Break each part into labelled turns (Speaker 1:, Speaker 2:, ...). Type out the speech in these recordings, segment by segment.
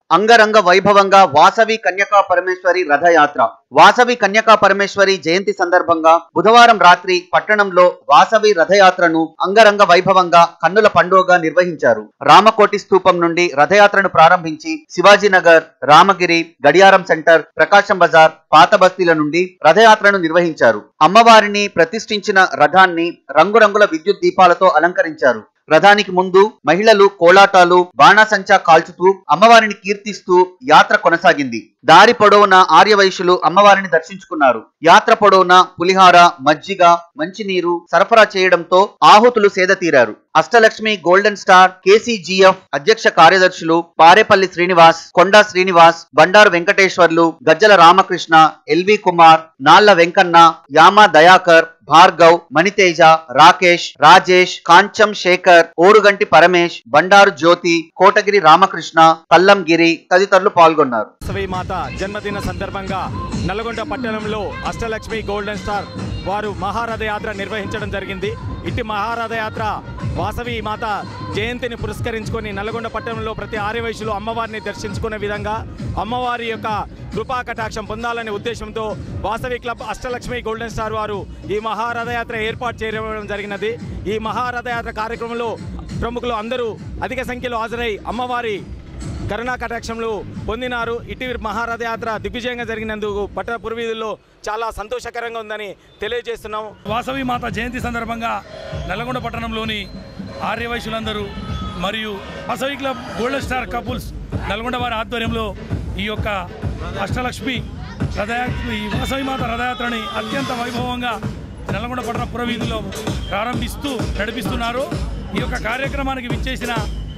Speaker 1: అంగరంగ వైభవంగా వాసవి కన్యకా పరమేశ్వరి రథయాత్ర వాసవి కన్యకా పరమేశ్వరి జయంతి సందర్భంగా బుధవారం రాత్రి పట్టణంలో వాసవి రథయాత్రను అంగరంగ వైభవంగా కన్నుల పండుగగా నిర్వహించారు రామకోటి స్తూపం నుండి రథయాత్రను ప్రారంభించి శివాజీనగర్ రామగిరి గడియారం సెంటర్ ప్రకాశం బజార్ పాత బస్తీల నుండి రథయాత్రను నిర్వహించారు అమ్మవారిని ప్రతిష్ఠించిన రథాన్ని రంగురంగుల విద్యుత్ దీపాలతో అలంకరించారు రథానికి ముందు మహిళలు కోలాటాలు బాణాసంచా కాల్చుతూ అమ్మవారిని కీర్తిస్తూ యాత్ర కొనసాగింది దారి పొడవునా ఆర్యవైశ్యులు అమ్మవారిని దర్శించుకున్నారు యాత్ర పొడవునా పులిహార మజ్జిగ మంచినీరు సరఫరా చేయడంతో ఆహుతులు సేద తీరారు అష్టలక్ష్మి గోల్డెన్ స్టార్ కేసీజీఎఫ్ అధ్యక్ష కార్యదర్శులు పారేపల్లి శ్రీనివాస్ కొండా శ్రీనివాస్ బండారు వెంకటేశ్వర్లు గజ్జల రామకృష్ణ ఎల్వి కుమార్ నాళ్ల వెంకన్న యామా దయాకర్ భార్గవ్ మణితేజ రాకేష్ రాజేష్ కాంచం శేఖర్ ఓరుగంటి పరమేష్ బండారు జ్యోతి కోటగిరి రామకృష్ణ కల్లం గిరి తదితరులు పాల్గొన్నారు
Speaker 2: వాసవి మాత జన్మదిన సందర్భంగా నల్గొండ పట్టణంలో అష్టలక్ష్మి గోల్డెన్ స్టార్ వారు మహారథ యాత్ర నిర్వహించడం జరిగింది ఇట్టి మహారథ యాత్ర వాసవి మాత జయంతిని పురస్కరించుకొని నల్గొండ పట్టణంలో ప్రతి ఆర్యవైశ్యులు అమ్మవారిని దర్శించుకునే విధంగా అమ్మవారి యొక్క కృపా కటాక్షం పొందాలనే ఉద్దేశంతో Vasavi club Ashtalakshmi golden star వారు ఈ మహారథయాత్ర ఏర్పాటు చేయడం జరిగినది ఈ మహారథయాత్ర కార్యక్రమంలో ప్రముఖులు అందరూ అధిక సంఖ్యలో హాజరై అమ్మవారి కరుణా కటాక్షంలో పొందినారు ఇటీవల మహారథయాత్ర దిగ్విజయంగా జరిగినందుకు పట్టణ పూర్వీధుల్లో చాలా సంతోషకరంగా ఉందని తెలియజేస్తున్నాం
Speaker 3: వాసవి మాత జయంతి సందర్భంగా నల్లగొండ పట్టణంలోని ఆర్యవైశ్యులందరూ మరియు Vasavi club golden star couples Nalgonda వారి ఆధ్వర్యంలో ఈ యొక్క అష్టలక్ష్మి రథయాత్ర ఈ వాసవి మాత రథయాత్రని అత్యంత వైభవంగా నల్గొండ పట్టణ పురవీధుల్లో ప్రారంభిస్తూ నడిపిస్తున్నారు ఈ యొక్క కార్యక్రమానికి విచ్చేసిన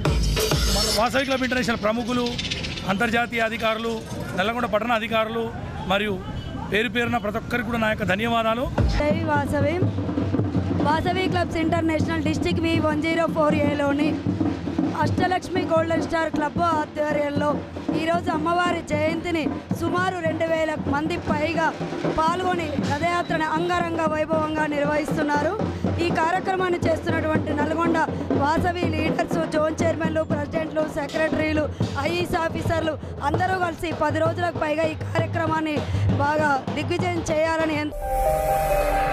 Speaker 3: మన వాసవి క్లబ్ ఇంటర్నేషనల్ ప్రముఖులు అంతర్జాతీయ అధికారులు నల్లగొండ పట్టణ అధికారులు మరియు పేరు పేరున ప్రతి ఒక్కరికి కూడా నా యొక్క ధన్యవాదాలు
Speaker 4: జై Vasavi Vasavi clubs international district V one zero four ఏలోని అష్టలక్ష్మి గోల్డెన్ స్టార్ క్లబ్ ఆధ్వర్యంలో ఈరోజు అమ్మవారి జయంతిని సుమారు రెండు వేల మంది పైగా పాల్గొని రథయాత్రను అంగరంగ వైభవంగా నిర్వహిస్తున్నారు ఈ కార్యక్రమాన్ని చేస్తున్నటువంటి నల్గొండ వాసవి లీడర్స్ జోన్ చైర్మన్లు ప్రెసిడెంట్లు సెక్రటరీలు ఐఈఎస్ ఆఫీసర్లు అందరూ కలిసి పది రోజులకు పైగా ఈ కార్యక్రమాన్ని బాగా దిగ్విజయం చేయాలని ఎంత